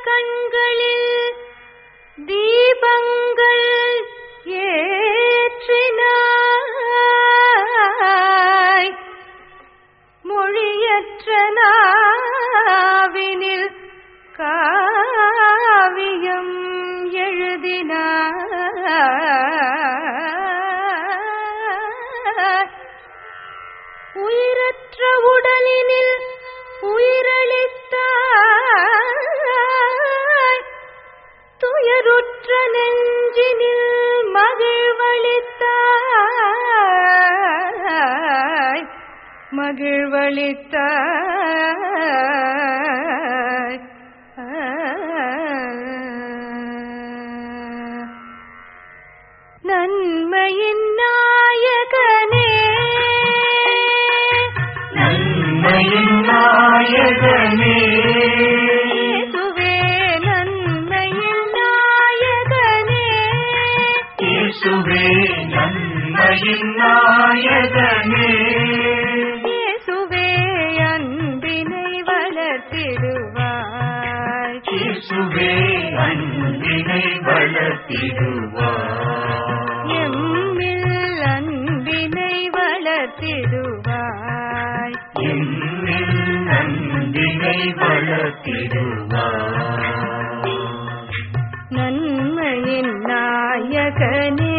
கண்களில் தீபங்கள் ஏற்றினாய் மொழியற்ற நாவினில் காவியம் எழுதினாய் உயிரற்ற உடலினில் உயிரளித்தாய் துயருற்ற நெஞ்சினில் மகிழ்வளித்தாய் மகிழ்வளித்தாய் நன்மையின் நாயகனே நன்மையின் நாயகனே இயேசுவே நன்மையின் நாயகனே இயேசுவே நன்மையின் நாயகனே இயேசுவே அன்பினை வளர்த்திடுவாய் இயேசுவே அன்பினை வளர்த்திடுவார் எம்மில் அன்பினை வளர்த்திடுவாய் எம்மில் அன்பினை வளர்த்திடுவார் நன்மையின் நாயகனே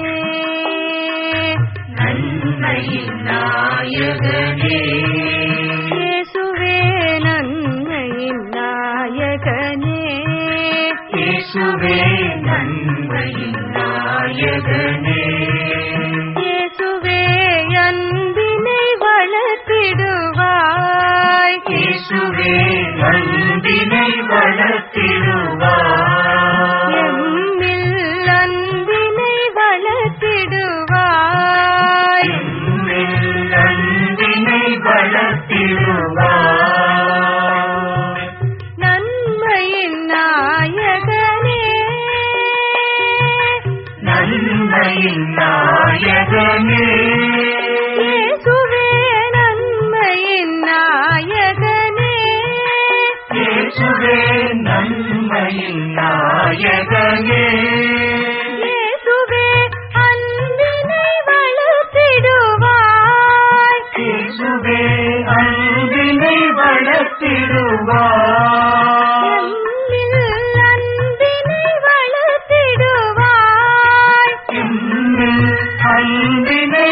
நன்மையின் நாயகனே இயேசுவே நன்மையின் நாயகனே இயேசுவே நன்மையின் நாயகனே இயேசுவே அன்பினை வளர்த்திடுவாய் இயேசுவே அன்பினை வளர்த்திடுவார் எம்மில் அன்பினை வளர்த்திடுவாய் எம்மில் அன்பினை வளர்த்திடுவார் நன்மையின் நாயகனே நன்மையின் நாயகனே இயேசுவே நன்மையின் நாயகனே இயேசுவே நன்மையின் நாயகனே இயேசுவே அன்பினை வளர்த்திடுவாய் இயேசுவே அன்பினை வளர்த்திடுவார் எம்மில் அன்பினை வளர்த்திடுவாய் எம்மில் அன்பினை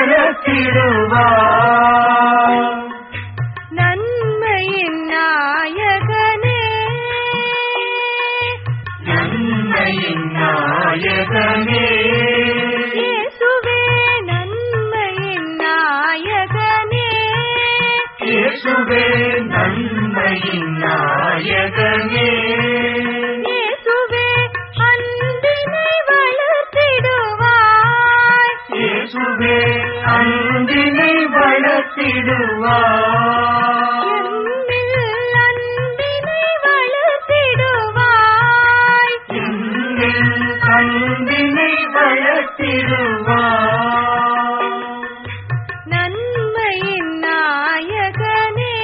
வளர்த்திடுவார் நன்மையின் நாயகனே நன்மையின் நாயகனே இயேசுவே நன்மையின் நாயகனே இயேசுவே நன்மையின் நாயகனே இயேசுவே அன்பினை வளர்த்திடுவாய் இயேசுவே அன்பினை வளர்த்திடுவார் எம்மில் அன்பினை வளர்த்திடுவாய் எம்மில் அன்பினை வளர்த்திடுவார் நன்மையின் நாயகனே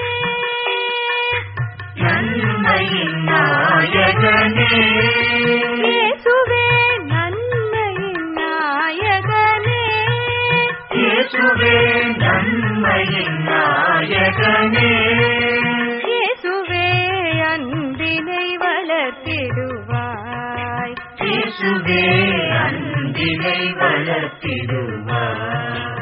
நன்மையின் நாயகனே இயேசுவே நன்மையின் நாயகனே இயேசுவே நன்மையின் நாயகனே இயேசுவே அன்பினை வளர்த்திடுவாய் இயேசுவே அன்பினை வளர்த்திடுவார்